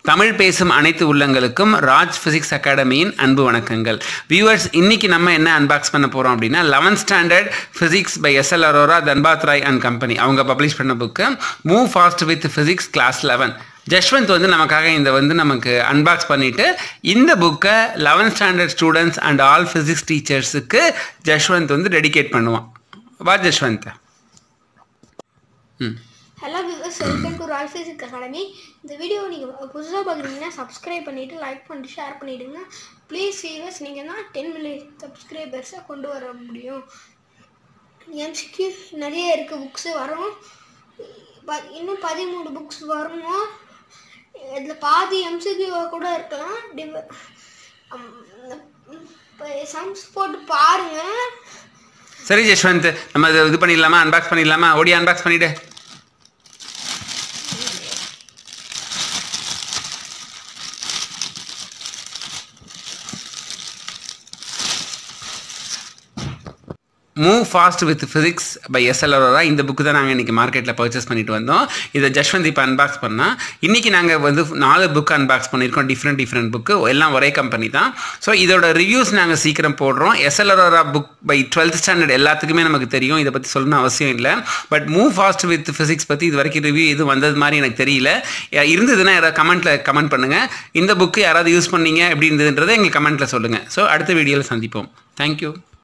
தமிழ் பேசும் அனைத்து உள்ளங்களுக்கும் ராஜ் ஃபிசிக்ஸ் அகாடமியின் அன்பு வணக்கங்கள் வியூவர்ஸ் இன்னைக்கு நம்ம என்ன அன்பாக்ஸ் பண்ண போகிறோம் அப்படின்னா eleventh standard physics by S L Arora Dhanbad Rai and company அவங்க பப்ளிஷ் பண்ண book move fast with physics class eleven Jashwanth வந்து நமக்காக இந்த வந்து நமக்கு அன்பாக்ஸ் பண்ணிவிட்டு இந்த புக்கை eleventh standard students and all physics டீச்சர்ஸுக்கு ஜஷ்வந்த் வந்து டெடிகேட் பண்ணுவான் வா Jashwanth hmm hello viewers welcome to Rai physics academy இந்த வீடியோ நீங்கள் புதுசாக பார்க்குறீங்கன்னா சப்ஸ்கிரைப் பண்ணிவிட்டு லைக் பண்ணிட்டு ஷேர் பண்ணிவிடுங்க ப்ளீஸ் வியூவர்ஸ் நீங்கள் தான் டென் மில்லியன் சப்ஸ்கிரைபர்ஸை கொண்டு வர முடியும் எம்சிக்யூ நிறைய இருக்குது புக்ஸு வரும் ப- இன்னும் பதிமூணு புக்ஸ் வரணும் இதில் பாதி எம்சிக்யூ கூட இருக்கலாம் டிவ சம்ஸ் போட்டு பாருங்கள் சரி ஜஷ்வந்த் நம்ம இது இது பண்ணிடலாமா அன்பாக்ஸ் பண்ணிடலாமா ஓடி அன்பாக்ஸ் பண்ணிவிடு move fast with physics by S L Arora இந்த புக்கு தான் நாங்கள் இன்றைக்கி மார்க்கெட்டில் பர்ச்சேஸ் பண்ணிட்டு வந்தோம் இதை ஜஷ்வந்த் இப்போ அன்பாக்ஸ் பண்ணால் இன்றைக்கி நாங்கள் வந்து நாலு புக் அன்பாக்ஸ் பண்ணியிருக்கோம் டிஃப்ரெண்ட் டிஃப்ரெண்ட் புக்கு எல்லாம் ஒரே கம்பெனி தான் ஸோ இதோட ரிவ்யூஸ் நாங்கள் சீக்கிரம் போடுறோம் SL Arora book by twelfth standard எல்லாத்துக்குமே நமக்கு தெரியும் இதை பற்றி சொல்லணும்னு அவசியம் இல்லை but move fast with physics பற்றி இது வரைக்கும் ரிவ்யூ எதுவும் வந்தது மாதிரி எனக்கு தெரியல யா- இருந்ததுன்னா யாராவது கமெண்ட்டில் கமெண்ட் பண்ணுங்கள் இந்த புக்கு யாராவது யூஸ் பண்ணீங்க எப்படி இருந்ததுன்றதை எங்களுக்கு கமெண்ட்டில் சொல்லுங்கள் ஸோ அடுத்த வீடியோவில் சந்திப்போம் தேங்க்யூ